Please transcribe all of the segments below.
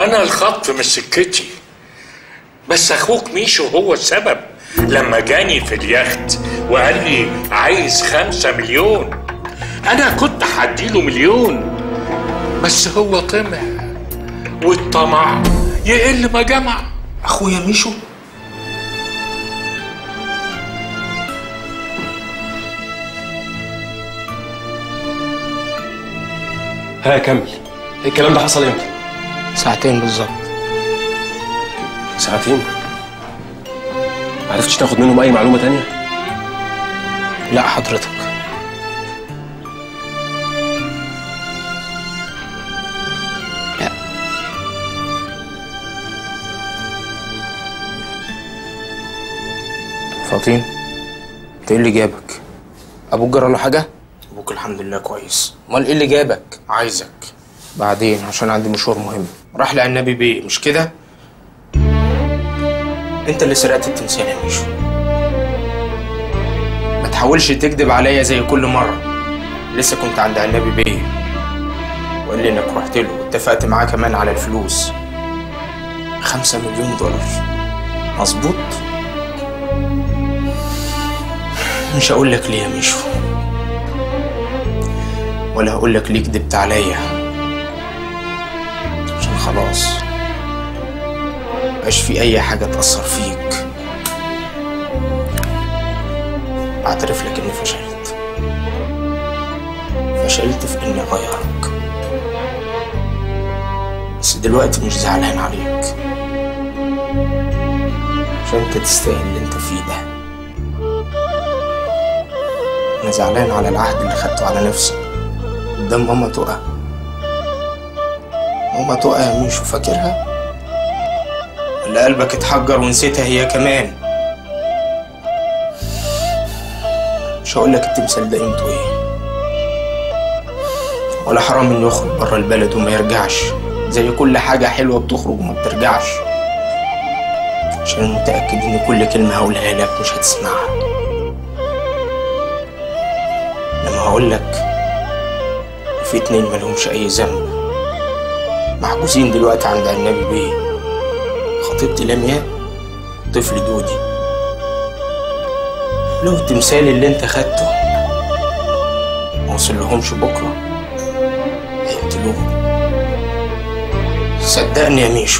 انا الخط مش سكتي بس اخوك ميشو هو السبب لما جاني في اليخت وقال لي عايز خمسة مليون انا كنت هديله مليون بس هو طمع والطمع يقل ما جمع اخويا ميشو ها كمل الكلام ده حصل امتى؟ ساعتين بالظبط ساعتين معرفتش تاخد منهم اي معلومه تانية لا حضرتك لا فاطين انت ايه اللي جابك ابوك جرى له حاجه ابوك الحمد لله كويس امال ايه اللي جابك عايزك بعدين عشان عندي مشوار مهم راح لعنبي بيه مش كده انت اللي سرقت التمثال يا ميشو ما تحاولش تكذب عليا زي كل مرة لسه كنت عند عنبي بيه وقال لي انك رحت له واتفقت معاه كمان على الفلوس خمسة مليون دولار مظبوط مش هقول لك ليه يا ميشو ولا هقول لك ليه كدبت عليا عشان خلاص مبقاش في اي حاجه تاثر فيك بعترف لك اني فشلت فشلت في اني اغيرك بس دلوقتي مش زعلان عليك عشان انت تستاهل اللي انت فيه ده انا زعلان على العهد اللي خدته على نفسي قدام ماما تقى ماما تقى يا ميشو فاكرها اللي قلبك اتحجر ونسيتها هي كمان مش هقول لك التمثال ده قيمته ايه ولا حرام انه يخرج بره البلد وما يرجعش زي كل حاجة حلوة بتخرج وما بترجعش عشان أنا متأكد إن كل كلمة هقولها لك مش هتسمعها لما هقول لك في اتنين ملهمش أي ذنب محجوزين دلوقتي عند النبي بيه خطيبتي لمياء طفل دودي لو التمثال اللي انت خدته ما وصلهمش بكرة هيقتلوه صدقني يا ميشو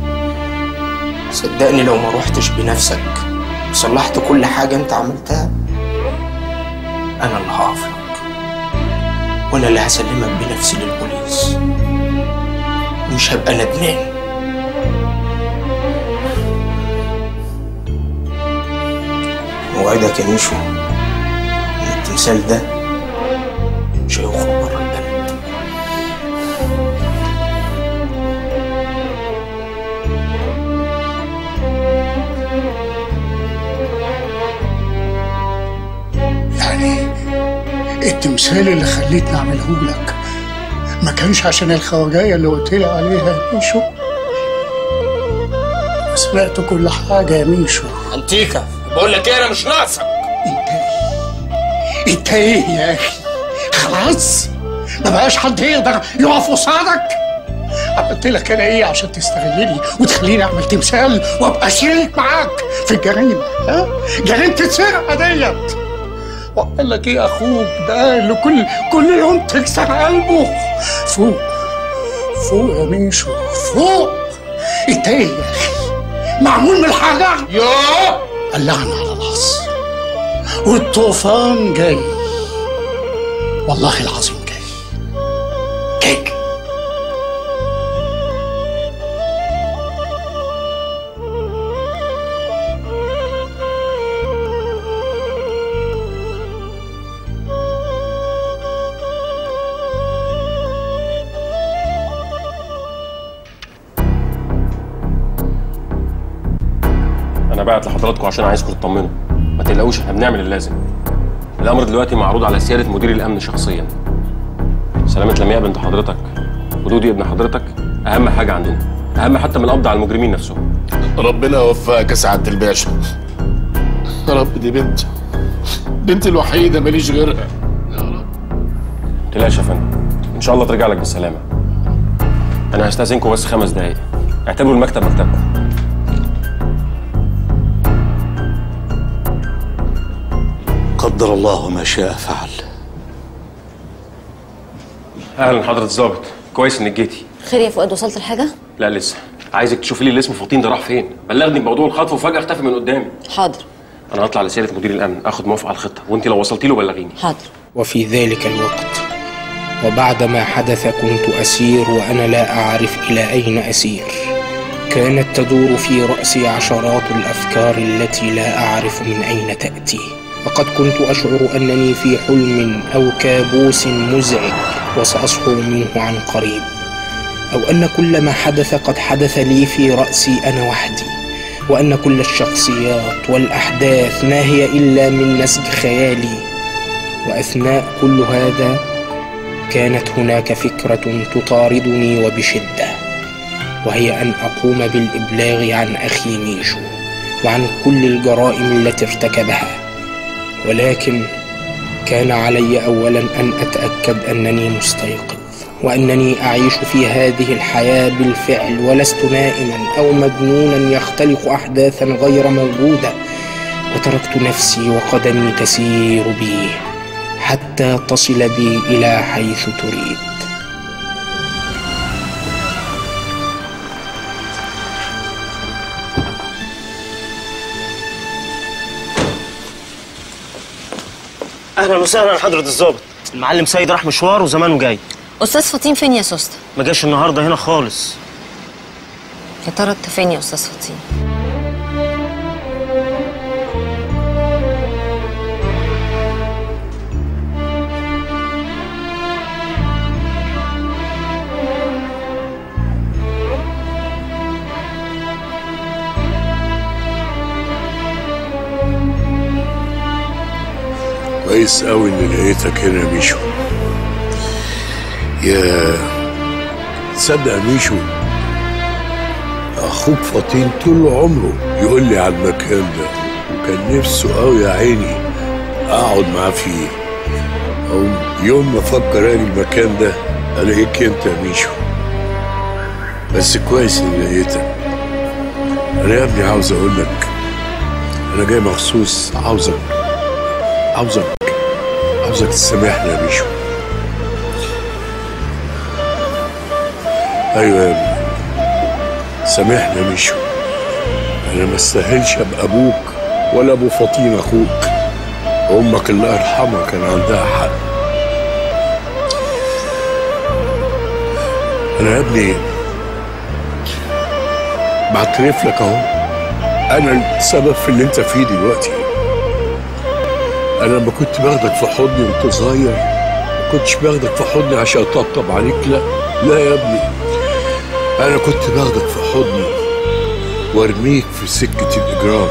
صدقني لو ما روحتش بنفسك وصلحت كل حاجة انت عملتها انا اللي هقف لك وانا اللي هسلمك بنفسي للبوليس مش هبقى ندمان موعدك يا ميشو ان التمثال ده مش هيخرج بره البلد يعني التمثال اللي خليتني اعمله لك ما كانش عشان الخواجايه اللي قلت لي عليها يا ميشو أنا سمعت كل حاجه يا ميشو انتيكا بقول لك ايه انا مش ناقصك انت ايه يا اخي خلاص ما بقاش حد يقدر يقف قصادك عملت لك انا ايه عشان تستغلني وتخليني اعمل تمثال وابقى شريك معاك في الجريمه ها جريمه السرقه ديت وقال لك ايه اخوك ده اللي كل كل يوم تكسر قلبه فوق فوق يا ميشو فوق انت ايه يا اخي معمول من الحجر يوه اللعنه على العصر والطوفان جاي والله العظيم جاي جاي انا بعت لحضراتكم عشان عايزكم تطمنوا ما تقلقوش احنا بنعمل اللازم الامر دلوقتي معروض على سياده مدير الامن شخصيا سلامه لمياء بنت حضرتك ودودي ابن حضرتك اهم حاجه عندنا اهم حتى من القبض على المجرمين نفسهم ربنا يوفقك يا سعاده الباشا يا رب دي بنت بنتي الوحيده ماليش غيرها تلاش يا فندم ان شاء الله ترجع لك بالسلامه انا هستاذنكم بس خمس دقايق اعتبروا المكتب مكتبكم قدر الله ما شاء فعل اهلا حضره الظابط كويس انك جيتي خير يا فؤاد وصلت لحاجه لا لسه عايزك تشوفي لي الاسم فطين ده راح فين بلغني بموضوع الخطف وفجاه اختفى من قدامي حاضر انا هطلع لسياده مدير الامن اخد موافقه على الخطه وانت لو وصلتي له بلغيني حاضر وفي ذلك الوقت وبعد ما حدث كنت أسير وأنا لا أعرف إلى أين أسير كانت تدور في رأسي عشرات الأفكار التي لا أعرف من أين تأتي وقد كنت أشعر أنني في حلم أو كابوس مزعج وسأصحو منه عن قريب أو أن كل ما حدث قد حدث لي في رأسي أنا وحدي وأن كل الشخصيات والأحداث ما هي إلا من نسج خيالي واثناء كل هذا كانت هناك فكره تطاردني وبشده وهي ان اقوم بالابلاغ عن اخي ميشو وعن كل الجرائم التي ارتكبها ولكن كان علي اولا ان اتاكد انني مستيقظ وانني اعيش في هذه الحياه بالفعل ولست نائما او مجنونا يختلق احداثا غير موجوده وتركت نفسي وقدمي تسير بي حتى تصل بي الى حيث تريد اهلا وسهلا حضرة الظابط المعلم سيد راح مشوار وزمانه جاي استاذ فطين فين يا سوسته ما جاش النهارده هنا خالص يا ترى انت فين يا استاذ فطين كويس قوي اني لقيتك هنا يا ميشو يا تصدق يا ميشو اخوك فطين طول عمره يقول لي على المكان ده وكان نفسه قوي يا عيني اقعد معاه فيه او يوم ما افكر اجي المكان ده الاقيك انت يا ميشو بس كويس اني لقيتك انا يا ابني عاوز اقول لك انا جاي مخصوص عاوزك عاوزك عاوزك تسامحني يا بيشو ايوه يا ابني سامحني يا بيشو انا ما استاهلش ابقى ابوك ولا ابو فطين اخوك امك الله يرحمها كان عندها حق انا يا ابني بعترف لك اهو انا السبب في اللي انت فيه دلوقتي انا لما كنت باخدك في حضني وانت صغير ما كنتش باخدك في حضني عشان اطبطب عليك لا لا يا ابني انا كنت باخدك في حضني وارميك في سكه الاجرام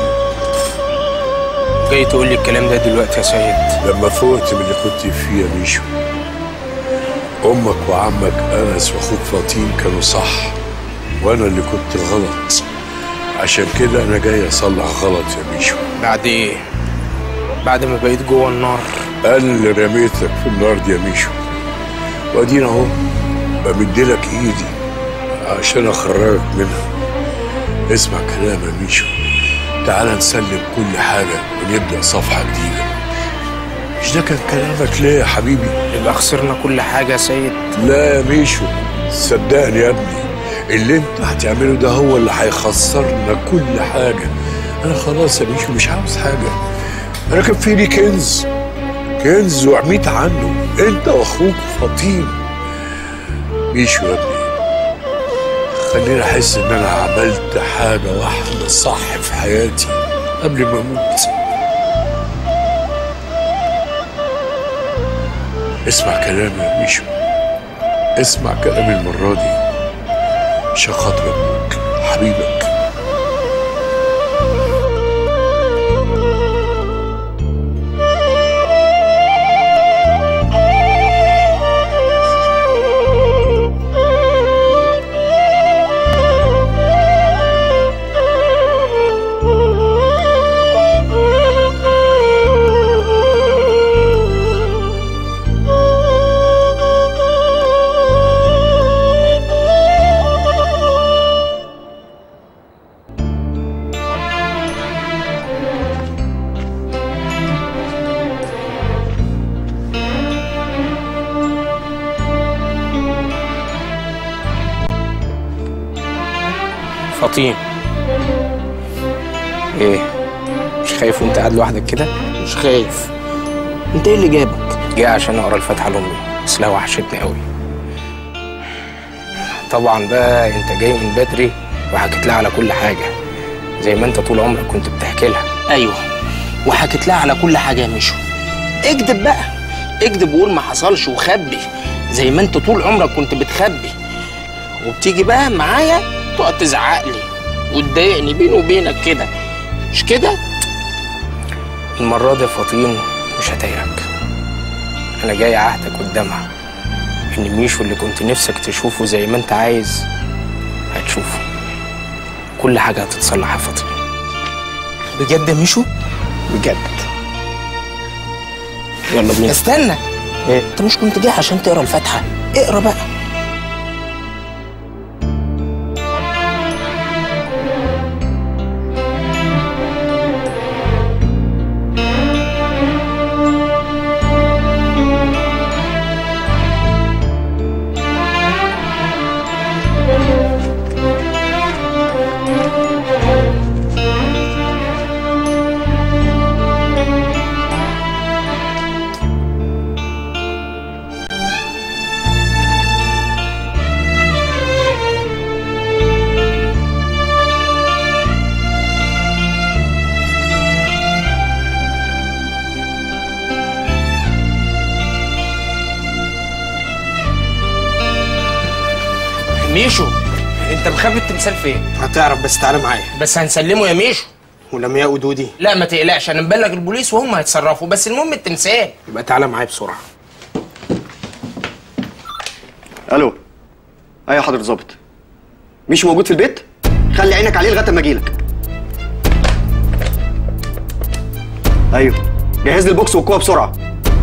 جاي تقول لي الكلام ده دلوقتي يا سيد لما فوقت من اللي كنت فيه يا ميشو امك وعمك انس واخوك فاطين كانوا صح وانا اللي كنت غلط عشان كده انا جاي اصلح غلط يا ميشو بعد ايه بعد ما بقيت جوه النار انا اللي رميتك في النار دي يا ميشو وادينا اهو بمدلك ايدي عشان اخرجك منها اسمع كلام يا ميشو تعال نسلم كل حاجة ونبدأ صفحة جديدة مش ده كان كلامك ليه يا حبيبي؟ يبقى خسرنا كل حاجه يا سيد لا يا ميشو صدقني يا ابني اللي انت هتعمله ده هو اللي هيخسرنا كل حاجة انا خلاص يا ميشو مش عاوز حاجة انا كان في لي كنز كنز وعميت عنه انت واخوك فطين ميشو يا ابني خليني احس ان انا عملت حاجة واحدة صح في حياتي قبل ما اموت اسمع كلامي يا ميشو اسمع كلامي المرة دي عشان خاطر ابوك حبيبك فطين ايه مش خايف وانت قاعد لوحدك كده مش خايف انت ايه اللي جابك جاي عشان اقرا الفاتحه لامي اصلها وحشتني قوي طبعا بقى انت جاي من بدري وحكيت لها على كل حاجه زي ما انت طول عمرك كنت بتحكي لها ايوه وحكيت لها على كل حاجه يا ميشو اكذب بقى اكذب وقول ما حصلش وخبي زي ما انت طول عمرك كنت بتخبي وبتيجي بقى معايا تقعد تزعق لي وتضايقني بيني وبينك كده مش كده المره دي يا فطين مش هتضايقك انا جاي عهدك قدامها ان ميشو اللي كنت نفسك تشوفه زي ما انت عايز هتشوفه كل حاجه هتتصلح يا فطين بجد يا ميشو بجد يلا بينا استنى ايه انت مش كنت جاي عشان تقرا الفاتحه اقرا بقى ميشو انت مخبي التمثال فين هتعرف بس تعالى معايا بس هنسلمه يا ميشو ولمياء ودودي لا ما تقلقش انا مبلغ البوليس وهم هيتصرفوا بس المهم التمثال يبقى تعالى معايا بسرعه الو ايوه حضرتك ظابط مش موجود في البيت خلي عينك عليه لغايه اما اجيلك ايوه جهز لي البوكس والكوع بسرعه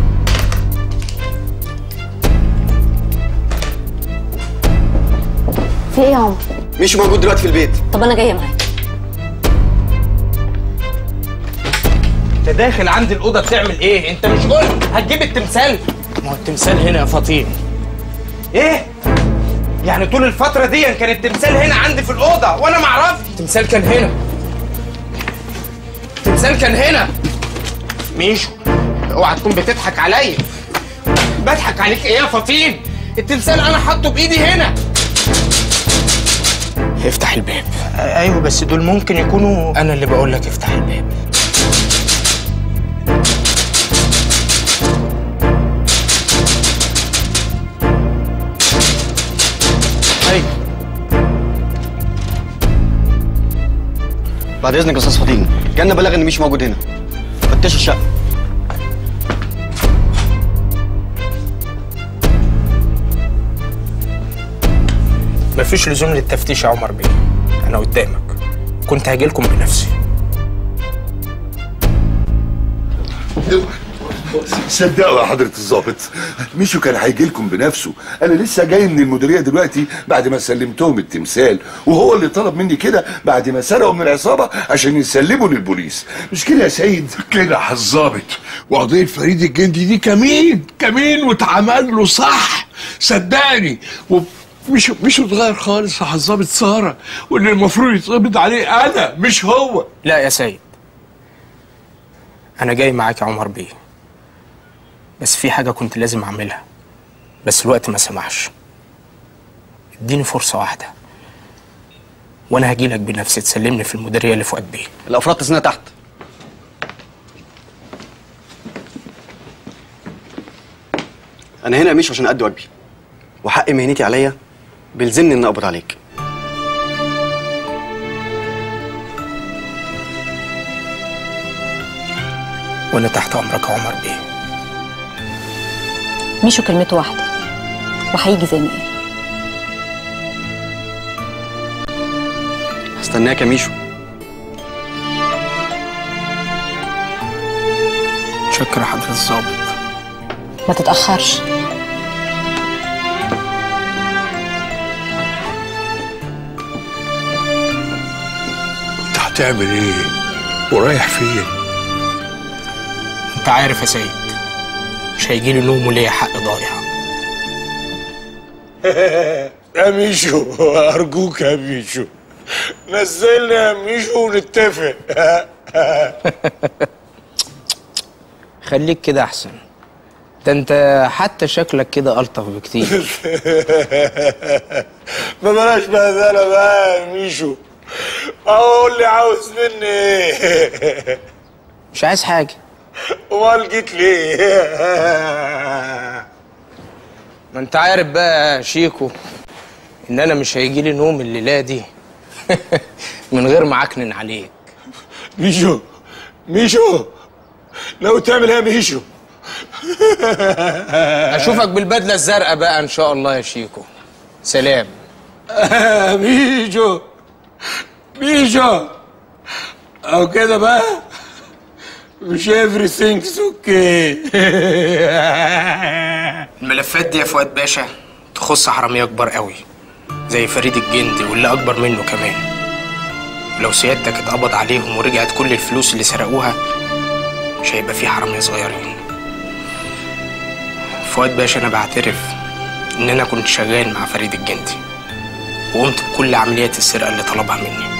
في ايه يا عمر مش موجود دلوقتي في البيت طب انا جايه معاك انت داخل عندي الاوضه بتعمل ايه انت مش قلت هتجيب التمثال ما هو التمثال هنا يا فطين ايه يعني طول الفتره دي كان التمثال هنا عندي في الاوضه وانا ما اعرفش التمثال كان هنا التمثال كان هنا ميشو اوعى تكون بتضحك عليا بضحك عليك ايه يا فطين التمثال انا حاطه بايدي هنا افتح الباب ايوه بس دول ممكن يكونوا انا اللي بقول لك افتح الباب ايوه بعد اذنك يا استاذ فطين جالنا بلاغ ان مش موجود هنا فتش الشقه مفيش لزوم للتفتيش يا عمر بيه انا قدامك كنت هاجيلكم بنفسي صدقوا يا حضرة الضابط ميشو كان هيجي لكم بنفسه انا لسه جاي من المديرية دلوقتي بعد ما سلمتهم التمثال وهو اللي طلب مني كده بعد ما سرقوا من العصابة عشان يسلموا للبوليس مش كده يا سيد كده يا الظابط وقضية فريد الجندي دي كمين كمين واتعمل له صح صدقني ومش مش اتغير خالص يا الظابط سارة واللي المفروض يتقبض عليه انا مش هو لا يا سيد انا جاي معاك يا عمر بيه بس في حاجه كنت لازم اعملها بس الوقت ما سمحش اديني فرصه واحده وانا هجيلك بنفسي تسلمني في المديريه اللي فؤاد بيه الافراد تسنى تحت انا هنا يا ميشو عشان ادي واجبي وحق مهنتي عليا بيلزمني ان اقبض عليك وانا تحت امرك يا عمر بيه ميشو كلمته واحده وهيجي زي ما قال هستناك يا ميشو شكرا حضرة الظابط ما تتاخرش انت هتعمل ايه ورايح فين انت عارف يا سيد مش هيجيلي نوم وليا حق ضايع يا ميشو ارجوك يا ميشو نزلني يا ميشو ونتفق خليك كده احسن ده انت حتى شكلك كده الطف بكتير ما بلاش بهدله بقى يا ميشو اقول لي عاوز مني ايه مش عايز حاجه امال جيت ليه ما انت عارف بقى يا شيكو ان انا مش هيجي لي نوم الليله دي من غير ما اعكنن عليك ميشو ميشو لو تعمل ايه يا ميشو اشوفك بالبدله الزرقاء بقى ان شاء الله يا شيكو سلام آه، ميشو ميشو او كده بقى مش everything's okay الملفات دي يا فؤاد باشا تخص حرامية كبار قوي زي فريد الجندي واللي اكبر منه كمان لو سيادتك اتقبض عليهم ورجعت كل الفلوس اللي سرقوها مش هيبقى في حرامية صغيرين فؤاد باشا انا بعترف ان انا كنت شغال مع فريد الجندي وقمت بكل عمليات السرقة اللي طلبها مني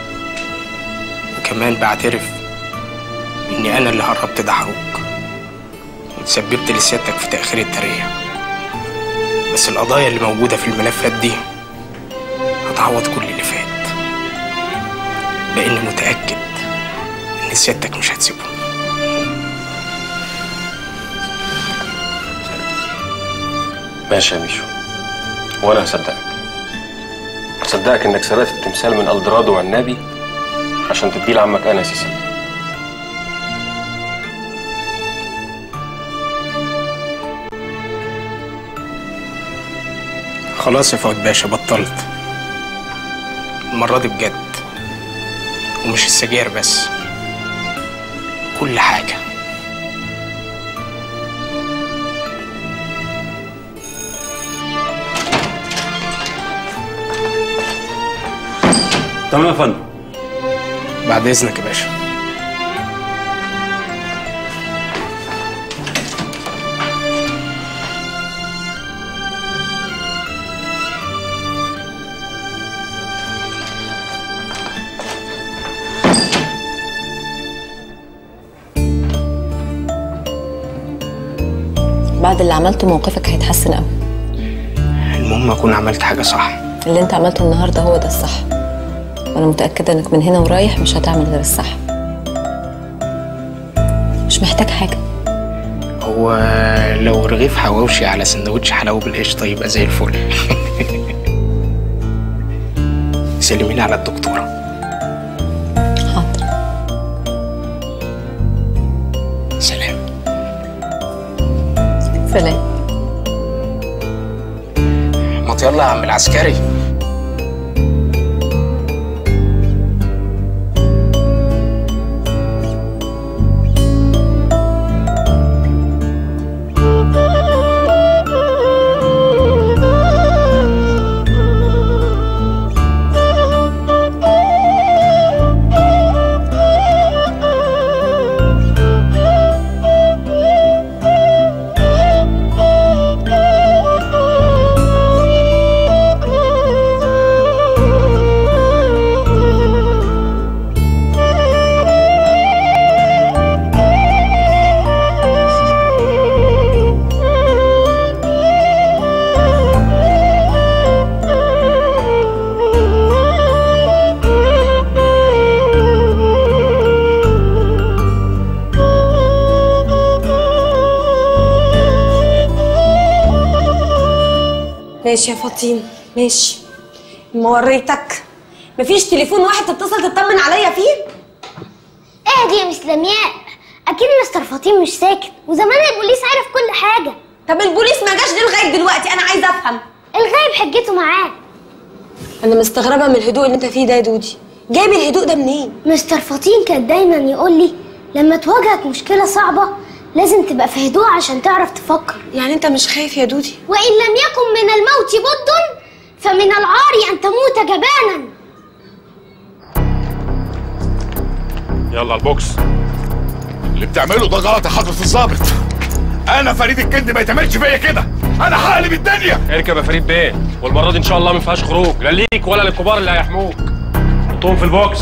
وكمان بعترف اني انا اللي هربت دحروك وتسببت لسيادتك في تأخير الترقية بس القضايا اللي موجودة في الملفات دي هتعوض كل اللي فات لأني متأكد إن سيادتك مش هتسيبهم ماشي يا ميشو وانا هصدقك هصدقك انك سرقت التمثال من الدرادو والنبي عشان تديه لعمك انس يسلم خلاص يا فؤاد باشا بطلت المرة دي بجد ومش السجاير بس كل حاجة تمام يا فندم بعد إذنك يا باشا بعد اللي عملته موقفك هيتحسن قوي المهم أكون عملت حاجة صح اللي انت عملته النهارده هو ده الصح وانا متاكده انك من هنا ورايح مش هتعمل غير الصح مش محتاج حاجه هو لو رغيف حواوشي على سندوتش حلاوة بالقشطة يبقى زي الفل سلميني على الدكتورة حاضر سلام سلام ما يلا يا عم العسكري ماشي يا فاطين ماشي ما وريتك مفيش تليفون واحد تتصل تطمن عليا فيه اهدي يا مس لمياء اكيد مستر فاطين مش ساكت وزمان البوليس عرف كل حاجه طب البوليس ما جاش ليه لغايه دلوقتي انا عايزه افهم الغايب حجته معاه انا مستغربه من الهدوء اللي انت فيه ده يا دودي جايب الهدوء ده منين مستر فاطين كان دايما يقول لي لما تواجهك مشكله صعبه لازم تبقى في هدوء عشان تعرف تفكر يعني انت مش خايف يا دودي وان لم يكن من الموت بد فمن العار ان تموت جبانا يلا البوكس اللي بتعمله ده غلط يا حضرة الظابط انا فريد الكندي ما يتعملش فيا كده انا هقلب الدنيا اركب يا فريد بيه والمره دي ان شاء الله ما فيهاش خروج لا ليك ولا للكبار اللي هيحموك حطهم في البوكس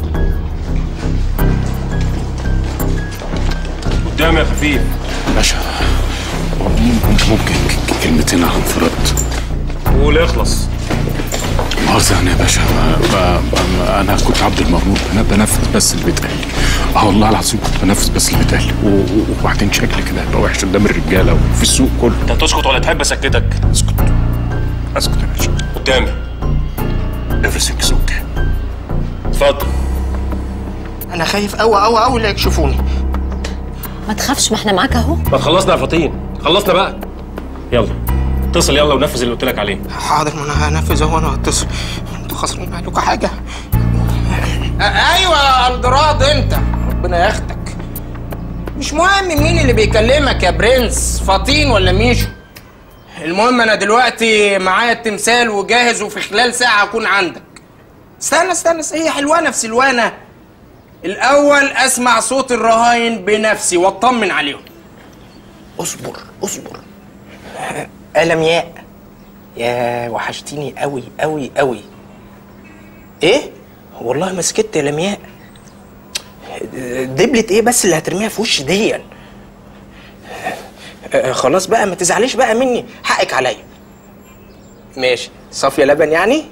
قدام يا خفيف باشا ممكن ممكن ك- كلمتين عن انفراد قول اخلص مؤاخذة أنا يا باشا ب- ب- ب- أنا كنت عبد المأمور أنا بنفذ بس اللي بيتقال لي أه والله العظيم كنت بنفذ بس اللي بيتقال لي و- و- وبعدين شكلي كده هيبقى وحش قدام الرجالة وفي السوق كله انت هتسكت ولا تحب اسكتك؟ اسكت اسكت يا باشا قدامي everything is okay اتفضل انا خايف قوي قوي قوي لا يكشفوني ما تخافش ما احنا معاك اهو ما تخلصنا يا فطين خلصنا بقى يلا اتصل يلا ونفذ اللي قلت لك عليه حاضر ما انا هنفذ اهو انا هتصل انتوا خسرين عليكم حاجه أ- ايوه يا الدراد انت ربنا ياخدك مش مهم مين اللي بيكلمك يا برنس فطين ولا ميشو المهم انا دلوقتي معايا التمثال وجاهز وفي خلال ساعه اكون عندك استنى استنى استنى، هي حلوانه في سلوانه الاول اسمع صوت الرهاين بنفسي واطمن عليهم اصبر اصبر ألمياء يا وحشتيني قوي قوي قوي ايه والله ما سكت يا لمياء دبلة ايه بس اللي هترميها في وشي ديا آه، خلاص بقى ما تزعليش بقى مني حقك عليا ماشي صافية لبن يعني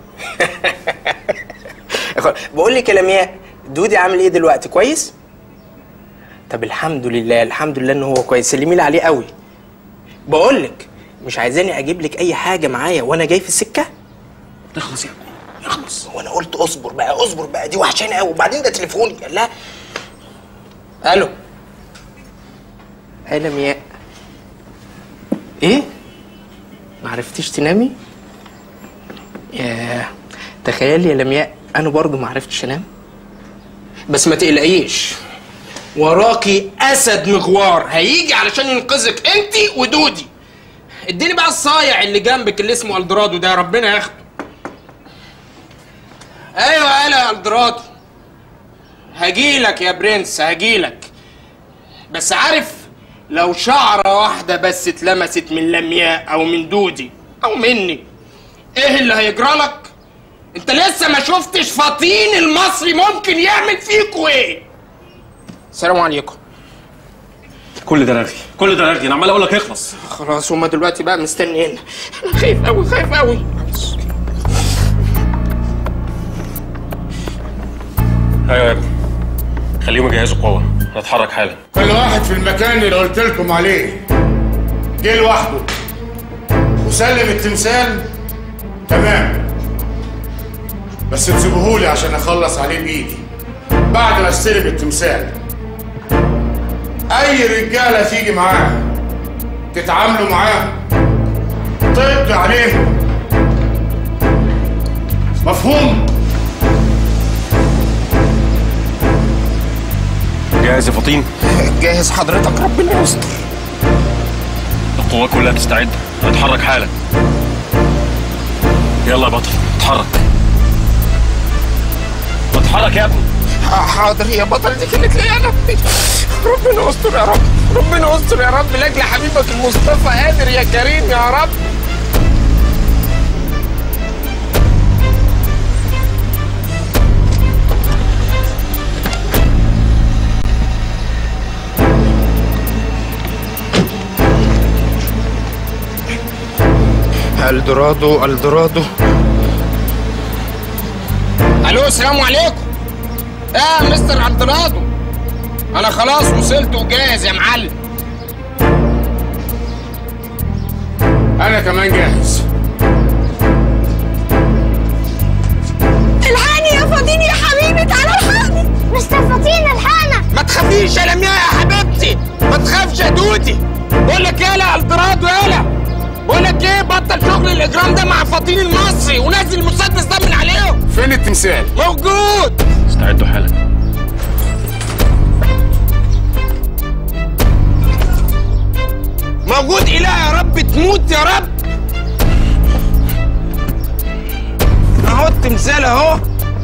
خلاص، بقول لك يا لمياء دودي عامل ايه دلوقتي كويس طب الحمد لله الحمد لله ان هو كويس سلمي لي عليه قوي بقول لك مش عايزاني اجيب لك اي حاجه معايا وانا جاي في السكه اخلص يا ابني اخلص وانا قلت اصبر بقى اصبر بقى دي وحشاني قوي وبعدين ده تليفوني لا الو يا لمياء ايه ما عرفتيش تنامي يا تخيلي يا لمياء انا برضو ما عرفتش انام بس ما تقلقيش وراكي اسد مغوار هيجي علشان ينقذك انت ودودي اديني بقى الصايع اللي جنبك اللي اسمه الدرادو ده ربنا ياخده ايوه يالا يا الدرادو هجيلك يا برنس هجيلك بس عارف لو شعرة واحدة بس اتلمست من لمياء او من دودي او مني ايه اللي هيجرالك انت لسه ما شفتش فطين المصري ممكن يعمل فيكوا ايه السلام عليكم كل ده رغي كل ده رغي انا عمال اقول لك اخلص خلاص هما دلوقتي بقى مستنيين انا خايف قوي خايف قوي ايوه يا ابني خليهم يجهزوا قوه هنتحرك حالا كل واحد في المكان اللي قلت لكم عليه جه لوحده وسلم التمثال تمام بس تسيبوهولي عشان اخلص عليه بايدي بعد ما استلم التمثال اي رجاله تيجي معاه تتعاملوا معاه تقضي عليهم مفهوم جاهز يا فطين جاهز حضرتك ربنا يستر القوات كلها تستعد هنتحرك حالا يلا يا بطل اتحرك اتحرك يا ابني حاضر يا بطل دي كانت لي انا ربنا يستر يا رب ربنا يستر يا رب لاجل حبيبك المصطفى قادر يا كريم يا رب الدورادو الدورادو الو السلام عليكم يا مستر عبدالرادو انا خلاص وصلت وجاهز يا معلم انا كمان جاهز الحقني يا فاطين يا حبيبي تعالى الحقني مستر فطين الحقنا ما تخافيش يا لمياء يا حبيبتي ما تخافش يا دودي بقول لك يالا يا الدرادو يالا بقول لك ايه بطل شغل الاجرام ده مع فطين المصري ونزل المسدس ده من عليهم فين التمثال موجود استعدوا حالا موجود اله يا رب تموت يا رب اهو التمثال اهو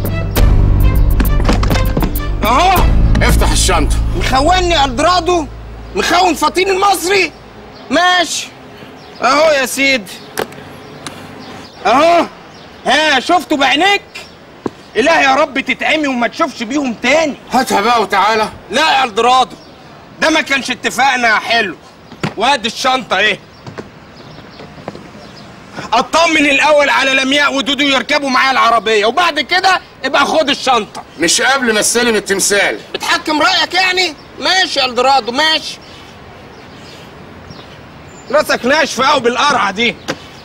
اهو افتح الشنطه مخوني الدرادو مخون فطين المصري ماشي اهو يا سيدي اهو ها شفته بعينيك اله يا رب تتعمي وما تشوفش بيهم تاني هاتها بقى وتعالى لا يا الدرادو ده ما كانش اتفاقنا يا حلو وادي الشنطه ايه اطمن الاول على لمياء ودودو يركبوا معايا العربيه وبعد كده ابقى خد الشنطه مش قبل ما استلم التمثال بتحكم رايك يعني ماشي يا الدرادو ماشي راسك ناشفه قوي بالقرعه دي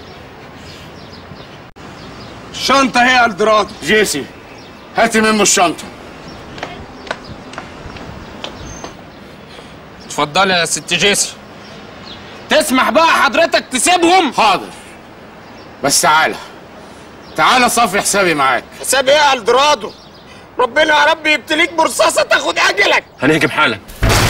الشنطه هي يا الدرادو جيسي هاتي منه الشنطه اتفضلي يا ست جيسي تسمح بقى حضرتك تسيبهم حاضر بس تعالى تعالى صافي حسابي معاك حساب ايه يا الدرادو ربنا يا رب يبتليك برصاصه تاخد اجلك هنهجم حالا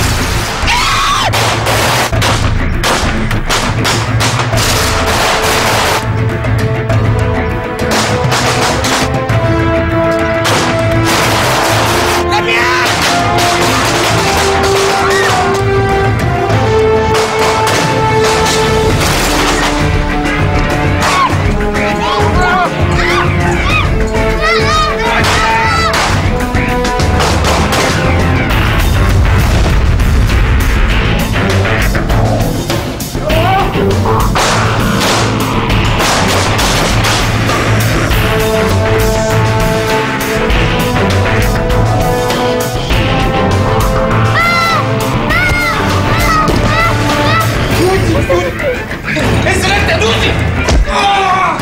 انزل انت يا دودي آه!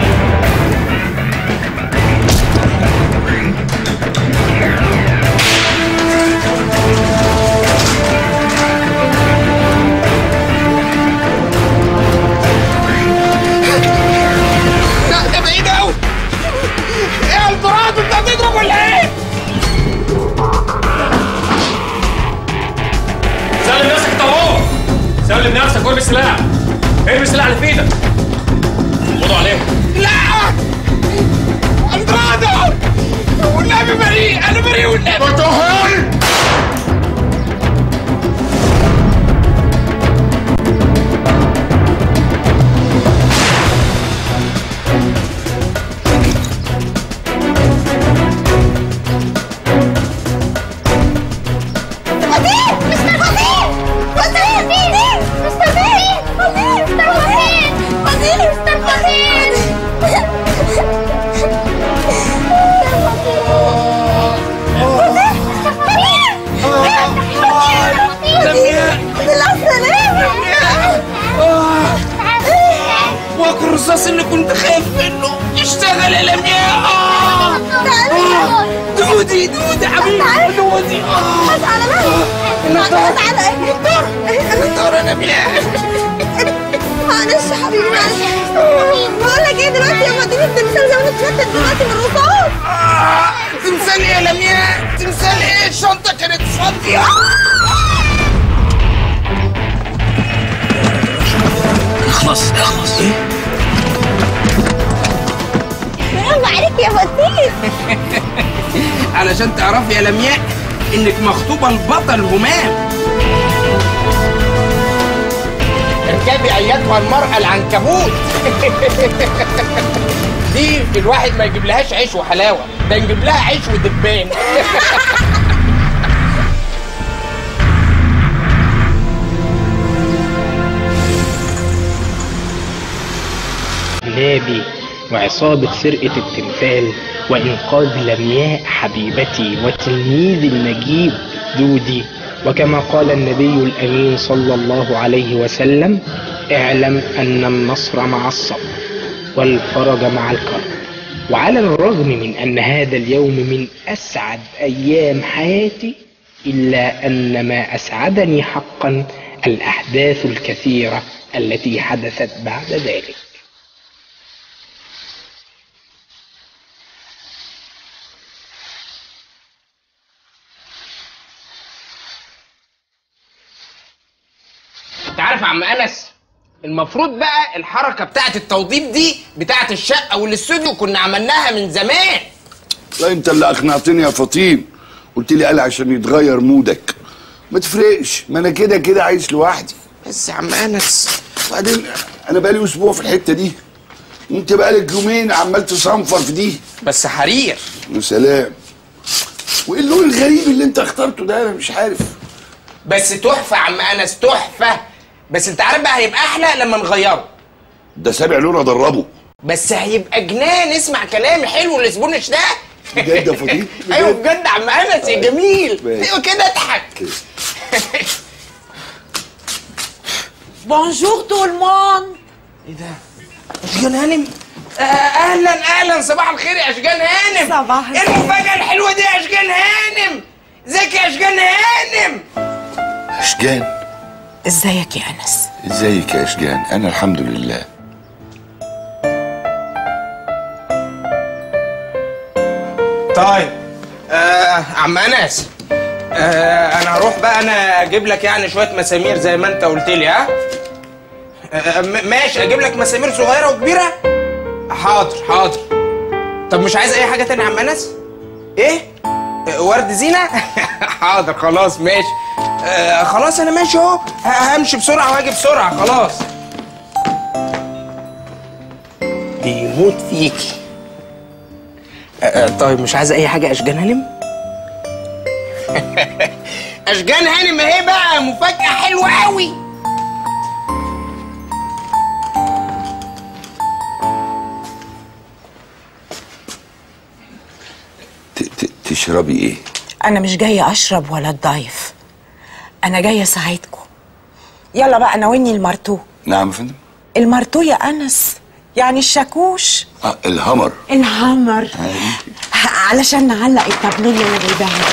لا ده بعيد قوي ايه يا الدرادو انت هتضرب ولا ايه؟ سلم نفسك انت اهو سلم نفسك وارمي السلاح ارمي السلاح اللي في ايدك خدوا عليهم لا اندرادو والنبي بريء انا بريء والنبي فطير مستر فطير فطير فين مستر فطير فطير مستر فطير فطير مستر فطير واكل الرصاص اللي كنت خايف منه اشتغل يا لمياء آه. آه. دودي دودي حبيبي دودي اه النضارة النضارة يا لمياء معلش يا حبيبي معلش بقول لك ايه دلوقتي يا وديني التمثال زي ما انا اتفتت دلوقتي من الرصاص آه. تمثال ايه يا لمياء تمثال ايه الشنطة كانت فاضية اخلص اخلص برافو عليك يا فطير علشان تعرفي يا لمياء انك مخطوبة لبطل همام اركبي ايتها المرأة العنكبوت دي الواحد ما يجيب لهاش عيش وحلاوة ده نجيب لها عيش ودبان لابي وعصابة سرقة التمثال وإنقاذ لمياء حبيبتي وتلميذ النجيب دودي وكما قال النبي الأمين صلى الله عليه وسلم اعلم أن النصر مع الصبر والفرج مع الكرب وعلى الرغم من أن هذا اليوم من أسعد أيام حياتي إلا أن ما أسعدني حقا الأحداث الكثيرة التي حدثت بعد ذلك انت عارف يا عم انس المفروض بقى الحركه بتاعت التوضيب دي بتاعت الشقه والاستوديو كنا عملناها من زمان لا انت اللي اقنعتني يا فطين قلت لي قال عشان يتغير مودك ما تفرقش ما انا كده كده عايش لوحدي بس يا عم انس بعدين انا بقالي اسبوع في الحته دي وانت بقالك يومين عمال تصنفر في دي بس حرير يا سلام وايه اللون الغريب اللي انت اخترته ده انا مش عارف بس تحفه يا عم انس تحفه بس انت عارف بقى هيبقى احلى لما نغيره ده سابع لون ادربه بس هيبقى جنان اسمع كلامي حلو الاسبونش ده بجد يا فضيل ايوه بجد يا عم انس يا جميل ماشي. ايوه كده اضحك بونجور تو الموند ايه ده اشجان هانم آه، اهلا اهلا صباح الخير يا اشجان هانم صباح ايه الخير. المفاجاه الحلوه دي يا اشجان هانم ازيك يا اشجان هانم اشجان ازيك يا انس ازيك يا اشجان انا الحمد لله طيب آه عم انس آه انا هروح بقى انا اجيب لك يعني شويه مسامير زي ما انت قلت لي ها آه م- ماشي اجيب لك مسامير صغيره وكبيره حاضر حاضر طب مش عايز اي حاجه تانية يا عم انس ايه آه ورد زينه حاضر خلاص ماشي آه خلاص انا ماشي اهو ه- همشي بسرعه واجي بسرعه خلاص بيموت فيكي آه، طيب مش عايزه اي حاجه اشجان هانم اشجان هانم اهي بقى مفاجاه حلوه قوي ت- ت- تشربي ايه انا مش جايه اشرب ولا اتضايف انا جايه اساعدكم يلا بقى ناولني المرتو نعم يا فندم المرتو يا انس يعني الشاكوش آه الهمر الهامر علشان نعلق التابلو اللي انا جايباها دي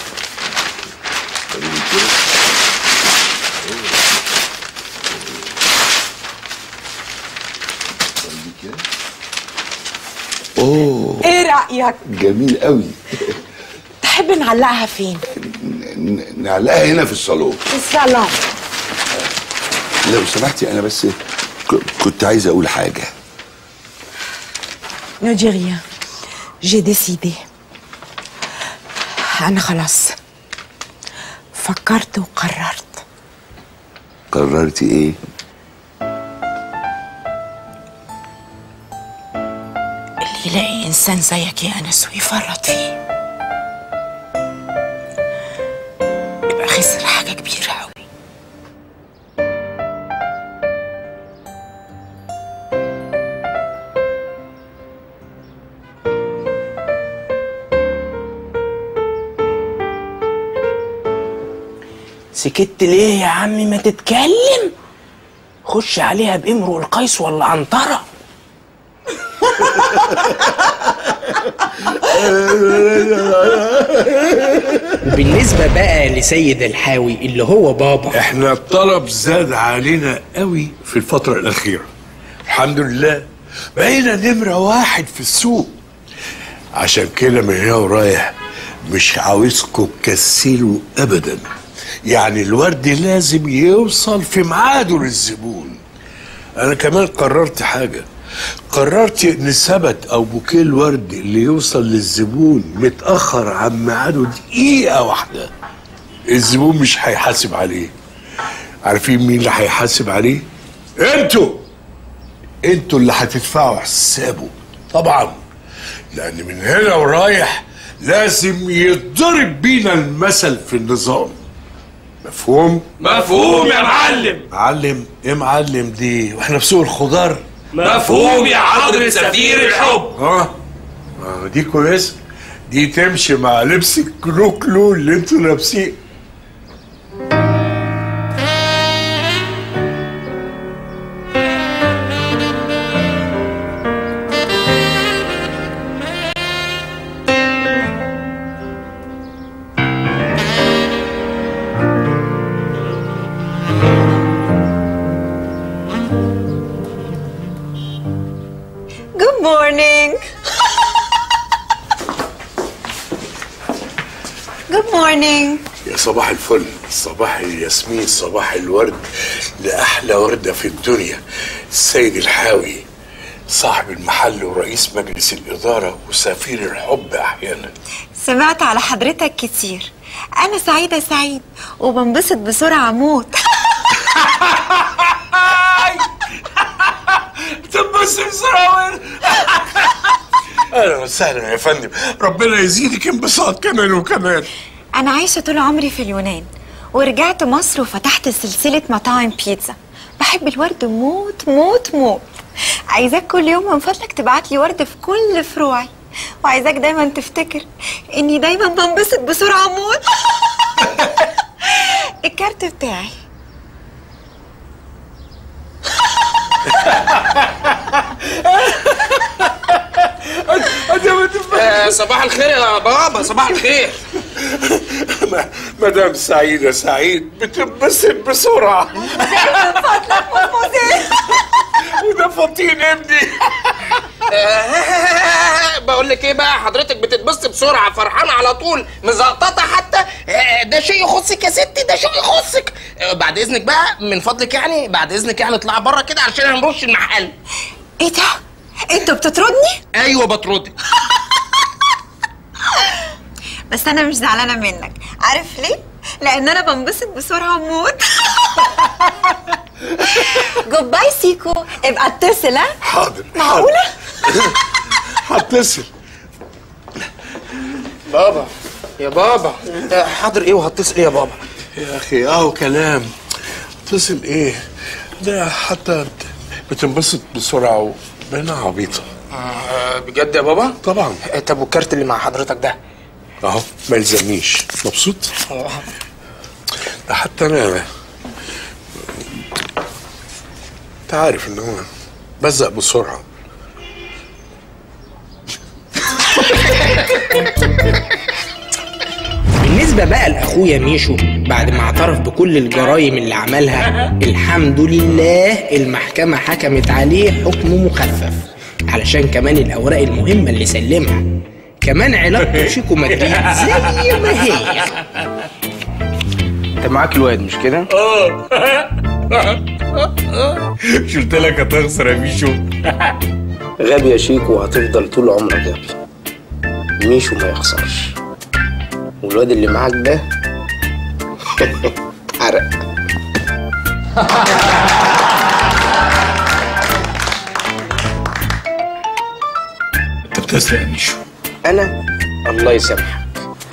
اوه ايه رايك جميل قوي تحب نعلقها فين ن- نعلقها هنا في الصالون في الصالون لو سمحتي انا بس ك- كنت عايز اقول حاجه نو دي ريان جي ديسيدي انا خلاص فكرت وقررت قررتي ايه اللي يلاقي انسان زيك يا انس ويفرط فيه يبقى خسر حاجه كبيره قوي سكت ليه يا عمي ما تتكلم خش عليها بامرؤ القيس ولا عنترة وبالنسبة بقى لسيد الحاوي اللي هو بابا احنا الطلب زاد علينا قوي في الفترة الأخيرة الحمد لله بقينا نمرة واحد في السوق عشان كده من هنا ورايح مش عاوزكم تكسلوا أبدا يعني الورد لازم يوصل في ميعاده للزبون أنا كمان قررت حاجة قررت إن ثبت أو بوكيه الورد اللي يوصل للزبون متأخر عن ميعاده دقيقة واحدة الزبون مش هيحاسب عليه عارفين مين اللي هيحاسب عليه انتوا انتوا اللي هتدفعوا حسابه طبعا لان من هنا ورايح لازم يتضرب بينا المثل في النظام مفهوم مفهوم يا معلم معلم ايه معلم دي واحنا في سوق الخضار مفهوم يا حضرة سفير الحب اه آه، دي كويسه دي تمشي مع لبس الكلوكلو اللي انتوا لابسين Good morning. Good morning. يا صباح الفل صباح الياسمين صباح الورد لأحلى وردة في الدنيا السيد الحاوي صاحب المحل ورئيس مجلس الإدارة وسفير الحب أحيانا سمعت على حضرتك كتير أنا سعيدة سعيد وبنبسط بسرعة موت بتنبسم بسرعة اهلا وسهلا يا فندم ربنا يزيدك انبساط كمان وكمان أنا عايشة طول عمري في اليونان ورجعت مصر وفتحت سلسلة مطاعم بيتزا بحب الورد موت موت موت عايزاك كل يوم من فضلك تبعت لي ورد في كل فروعي وعايزاك دايما تفتكر اني دايما بنبسط بسرعة موت الكارت بتاعي آه، صباح الخير يا بابا صباح الخير مدام سعيدة سعيد بتنبسط بسرعة من فضلك مدموزيل وده فطين ابني بقول لك ايه بقى حضرتك بتتبسط بسرعه فرحانه على طول مزقططه حتى آه، ده شيء يخصك يا ستي ده شيء يخصك آه، بعد اذنك بقى من فضلك يعني بعد اذنك يعني اطلع بره كده عشان هنرش المحل ايه ده انت بتطردني ايوه بطردك بس انا مش زعلانه منك عارف ليه لان انا بنبسط بسرعه موت جود باي سيكو ابقى اتصل ها حاضر معقوله هتصل بابا يا بابا آه، حاضر ايه وهتصل ايه يا بابا يا اخي اهو كلام اتصل ايه ده حتى بتنبسط بسرعة وبينها عبيطة آه، بجد يا بابا طبعا آه، طب والكارت اللي مع حضرتك ده اهو ما يلزمنيش مبسوط ده حتى انا انت عارف ان هو بزق بسرعة بالنسبة بقى لأخويا ميشو بعد ما اعترف بكل الجرائم اللي عملها الحمد لله المحكمة حكمت عليه حكم مخفف علشان كمان الأوراق المهمة اللي سلمها كمان علاقته بشيكو مدريد زي ما هي انت معاك الواد مش كده؟ قلت لك هتخسر يا ميشو غبي يا شيكو وهتفضل طول عمرك غبي ميشو ما يخسرش والواد اللي معاك ده اتحرق انت بتسرق يا ميشو انا الله يسامحك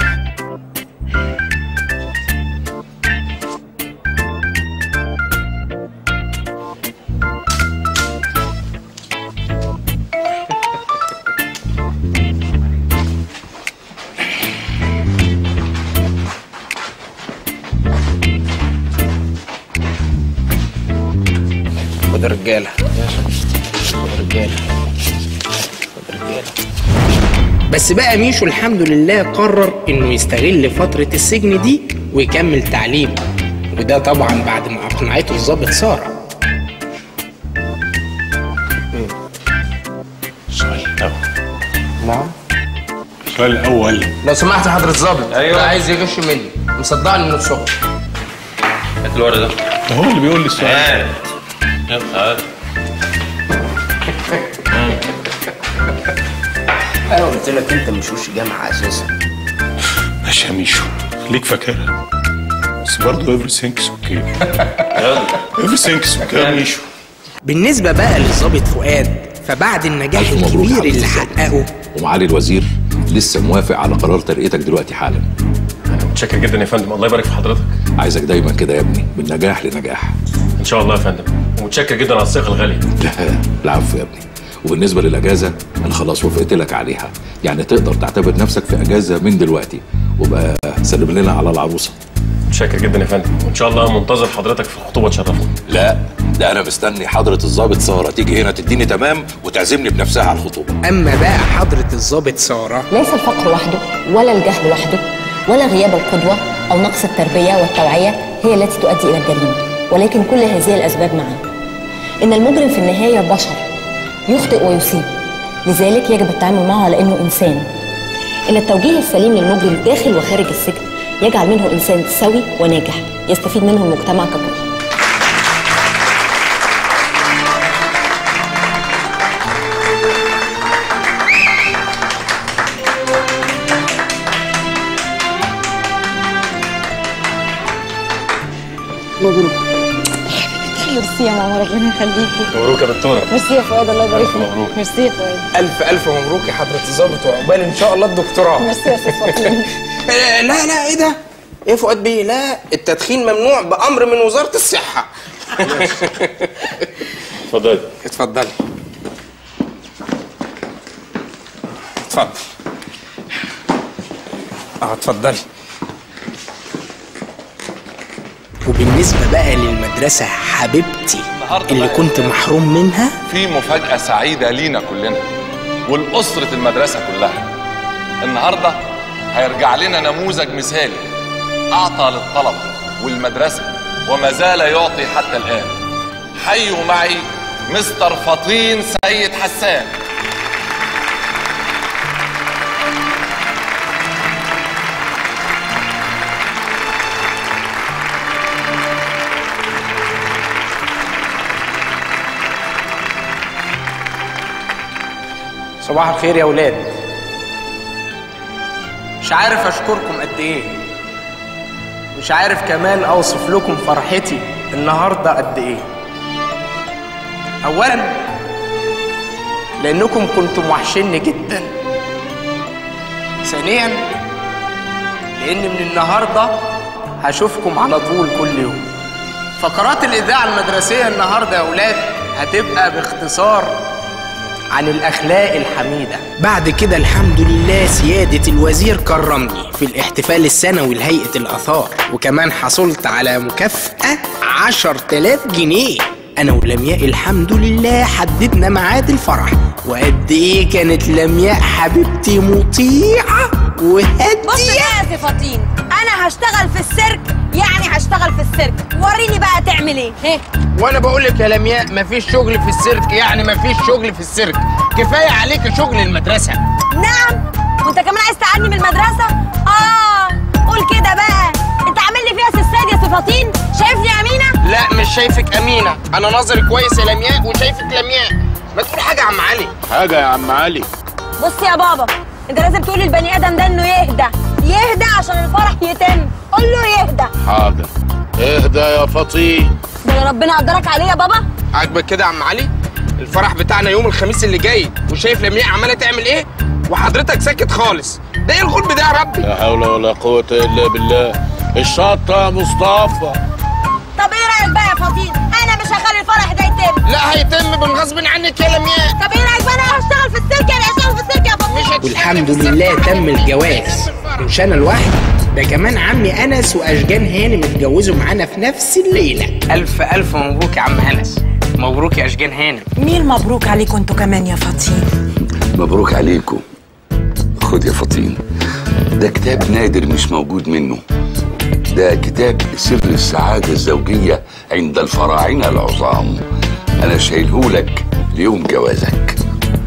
خد الرجاله خد الرجاله خد الرجاله بس بقى ميشو الحمد لله قرر انه يستغل فترة السجن دي ويكمل تعليمه وده طبعا بعد ما اقنعته الضابط سارة السؤال الأول نعم السؤال الأول لو سمحت يا حضرة الظابط أيوة. ده عايز يغش مني مصدعني من الصبح هات الورد ده ده هو اللي بيقول لي السؤال هات يلا هات انا قلت لك انت مش وش جامعه اساسا ماشي يا ميشو ليك فاكرها بس برضه everything is okay everything is okay يا ميشو بالنسبة بقى للضابط فؤاد فبعد النجاح الكبير اللي حققه ومعالي الوزير لسه موافق على قرار ترقيتك دلوقتي حالا متشكر جدا يا فندم الله يبارك في حضرتك عايزك دايما كده يا ابني من نجاح لنجاح ان شاء الله يا فندم ومتشكر جدا على الثقه الغاليه لا العفو يا ابني وبالنسبه للاجازه انا خلاص وافقت لك عليها يعني تقدر تعتبر نفسك في اجازه من دلوقتي وبقى سلم لنا على العروسه متشكر جدا يا فندم وان شاء الله منتظر حضرتك في الخطوبه تشرفنا لا ده انا مستني حضره الضابط ساره تيجي هنا تديني تمام وتعزمني بنفسها على الخطوبه اما بقى حضرة الضابط سارة ليس الفقر وحده ولا الجهل وحده ولا غياب القدوة أو نقص التربية والتوعية هي التي تؤدي إلى الجريمة ولكن كل هذه الأسباب معا إن المجرم في النهاية بشر يخطئ ويصيب لذلك يجب التعامل معه على إنه إنسان إن التوجيه السليم للمجرم داخل وخارج السجن يجعل منه إنسان سوي وناجح يستفيد منه المجتمع ككل مبروك ميرسي يا ماما ربنا يخليكي مبروك يا دكتوره ميرسي يا فؤاد الله يبارك ألف مبروك. فيك ميرسي يا فؤاد الف الف مبروك يا حضره الظابط وعقبال ان شاء الله الدكتوراه ميرسي يا استاذ فاطمه آه، لا لا ايه ده ايه فؤاد بيه لا التدخين ممنوع بامر من وزاره الصحه اتفضلي اتفضلي اتفضل اه اتفضلي وبالنسبة بقى للمدرسة حبيبتي اللي كنت محروم منها في مفاجأة سعيدة لينا كلنا ولأسرة المدرسة كلها النهاردة هيرجع لنا نموذج مثالي أعطى للطلبة والمدرسة وما زال يعطي حتى الآن حيوا معي مستر فطين سيد حسان صباح الخير يا ولاد مش عارف اشكركم قد ايه مش عارف كمان اوصف لكم فرحتي النهارده قد ايه اولا لانكم كنتم وحشني جدا ثانيا لان من النهارده هشوفكم على طول كل يوم فقرات الاذاعه المدرسيه النهارده يا اولاد هتبقى باختصار عن الأخلاق الحميدة بعد كده الحمد لله سيادة الوزير كرمني في الاحتفال السنوي لهيئة الآثار وكمان حصلت على مكافأة عشر تلاف جنيه أنا ولمياء الحمد لله حددنا ميعاد الفرح وقد إيه كانت لمياء حبيبتي مطيعة بص وهادية بقى يا فطين انا هشتغل في السيرك يعني هشتغل في السيرك وريني بقى تعمل ايه هيه وانا بقول لك يا لمياء مفيش شغل في السيرك يعني مفيش شغل في السيرك كفايه عليك شغل المدرسه نعم وانت كمان عايز تقعدني من المدرسه اه قول كده بقى انت عامل لي فيها سساد يا سفاطين شايفني امينه لا مش شايفك امينه انا ناظري كويس يا لمياء وشايفك لمياء ما تقول حاجه يا عم علي حاجه يا عم علي بص يا بابا انت لازم تقول للبني ادم ده انه يهدى يهدى عشان الفرح يتم قول له يهدى حاضر اهدى يا فطين ده ربنا قدرك عليه يا بابا عاجبك كده يا عم علي الفرح بتاعنا يوم الخميس اللي جاي وشايف لمياء عماله تعمل ايه وحضرتك ساكت خالص ده ايه الغلب ده يا ربي لا حول ولا قوه الا بالله الشطه يا مصطفى طب ايه رايك بقى يا فطين انا مش هخلي الفرح ده يتم لا هيتم بالغصب عنك يا لمياء طب ايه رايك بقى انا هشتغل في السيرك يعني هشتغل في السيرك يا فطين والحمد لله تم الجواز مش انا لوحدي ده كمان عمي انس واشجان هانم اتجوزوا معانا في نفس الليله الف الف مبروك يا عم انس مبروك يا اشجان هانم مين مبروك عليكم انتوا كمان يا فطين مبروك عليكم خد يا فطين ده كتاب نادر مش موجود منه ده كتاب سر السعادة الزوجية عند الفراعنة العظام أنا شايلهولك ليوم جوازك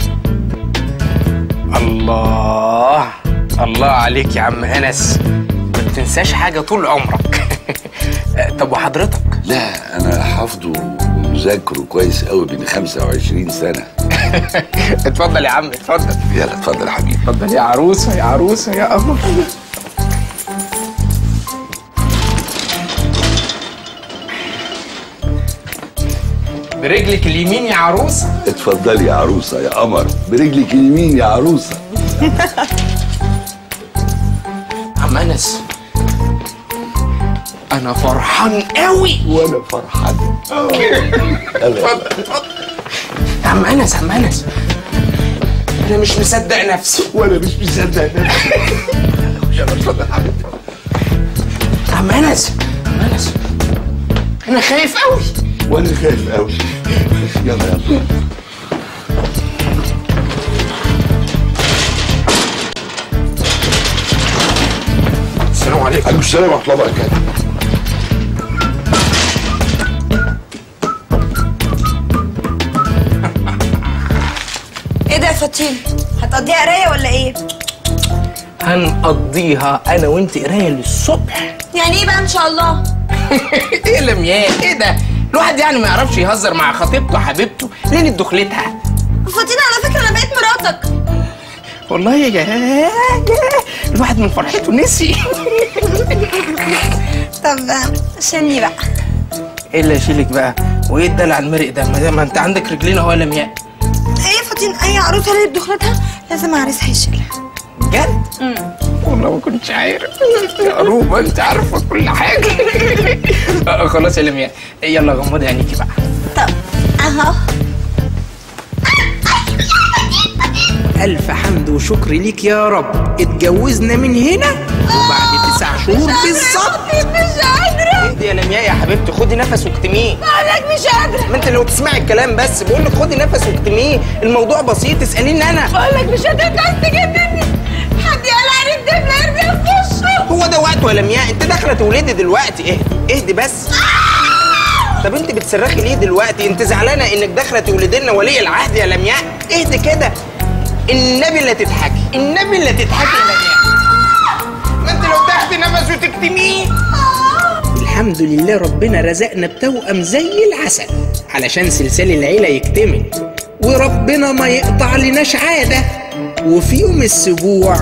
الله الله عليك يا عم انس ما بتنساش حاجه طول عمرك طب وحضرتك لا أنا حافظه ومذاكره كويس قوي من 25 سنة اتفضل يا عم اتفضل يلا اتفضل يا حبيبي اتفضل يا عروسه يا عروسه يا قمر برجلك اليمين يا عروسه اتفضلي يا عروسة يا قمر برجلك اليمين يا عروسة عم انس انا فرحان قوي وانا فرحان اتفضل اتفضل يا عم انس يا عم انس انا مش مصدق نفسي وانا مش مصدق نفسي يلا اتفضل يا حبيبي يا عم انس عم انس انا خايف قوي وانا خايف قوي يلا يلا السلام عليكم عليكم السلام ورحمة الله وبركاته ايه ده يا فطين هتقضيها قرايه ولا ايه هنقضيها انا وانت قرايه للصبح يعني ايه بقى ان شاء الله ايه لمياء ايه ده الواحد يعني ما يعرفش يهزر مع خطيبته حبيبته ليله دخلتها فطين على فكره انا بقيت مراتك والله يا جا الواحد من فرحته نسي طب شني بقى ايه اللي اشيلك بقى وايه الدلع المرق ده ما, ما انت عندك رجلين اهو يا لمياء ايه فاطين اي عروسه ليله دخلتها لازم عريسها يشيلها بجد والله ما كنتش عارف يا روما انت عارفه كل حاجه آه، خلاص يا لمياء يلا غمضي عينيكي بقى اهو الف حمد وشكر ليك يا رب اتجوزنا من هنا وبعد تسع شهور بالظبط مش قادره اهدي يا لمياء يا حبيبتي خدي نفس واكتميه بقولك مش قادره ما انت لو تسمعي الكلام بس بقول لك خدي نفس واكتميه الموضوع بسيط اساليني انا بقولك مش قادره انت عايز تجنني حد قال علي الدبله ارمي في وشه هو ده وقته يا لمياء انت داخله تولدي دلوقتي اهدي اهدي بس طب انت بتصرخي ليه دلوقتي انت زعلانه انك داخله تولدي لنا ولي العهد يا لمياء اهدي كده النبي لا تضحكي النبي لا تضحكي يا لمياء ما انت لو تاخدي نفس وتكتميه الحمد لله ربنا رزقنا بتوأم زي العسل علشان سلسال العيلة يكتمل وربنا ما يقطع لناش عادة وفي يوم السبوع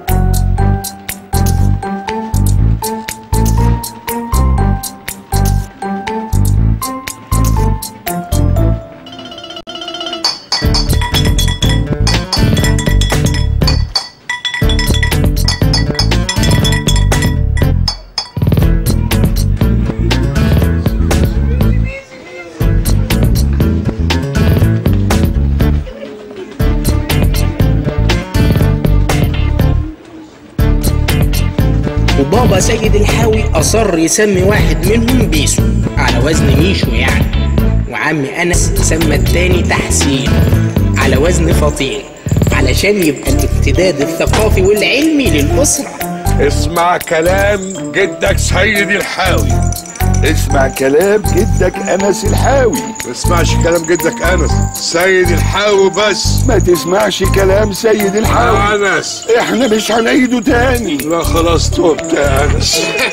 وبابا سيد الحاوي أصر يسمي واحد منهم بيسو على وزن ميشو يعني وعمي أنس سمى التاني تحسين على وزن فطين علشان يبقى الامتداد الثقافي والعلمي للأسرة اسمع كلام جدك سيد الحاوي اسمع كلام جدك انس الحاوي ما تسمعش كلام جدك انس سيد الحاوي بس ما تسمعش كلام سيد الحاوي انس احنا مش هنعيده تاني لا خلاص توبت يا انس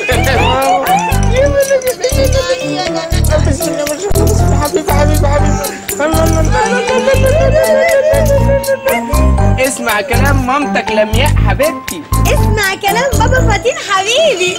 حبيبي حبيبي اسمع كلام مامتك لمياء حبيبتي اسمع كلام بابا فاتين حبيبي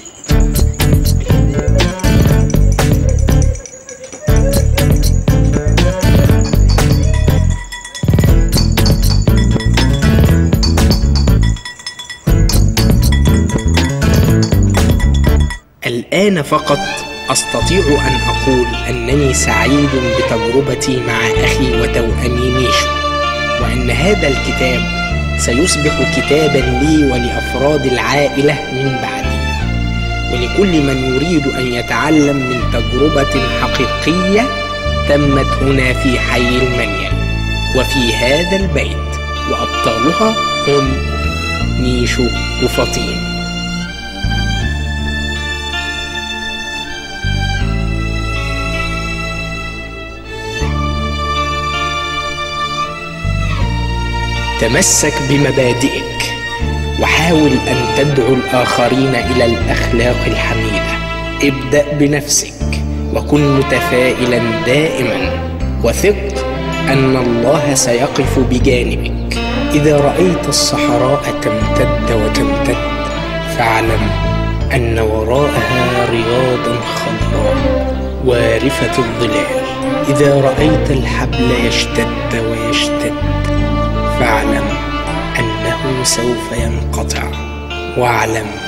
الآن فقط أستطيع أن أقول أنني سعيد بتجربتي مع أخي وتوأمي ميشو وأن هذا الكتاب سيصبح كتابا لي ولأفراد العائلة من بعدي ولكل من يريد أن يتعلم من تجربة حقيقية تمت هنا في حي المنيل وفي هذا البيت وأبطالها هم ميشو وفطين تمسك بمبادئك وحاول ان تدعو الاخرين الى الاخلاق الحميده ابدا بنفسك وكن متفائلا دائما وثق ان الله سيقف بجانبك اذا رايت الصحراء تمتد وتمتد فاعلم ان وراءها رياضا خضراء وارفه الظلال اذا رايت الحبل يشتد ويشتد فاعلم انه سوف ينقطع واعلم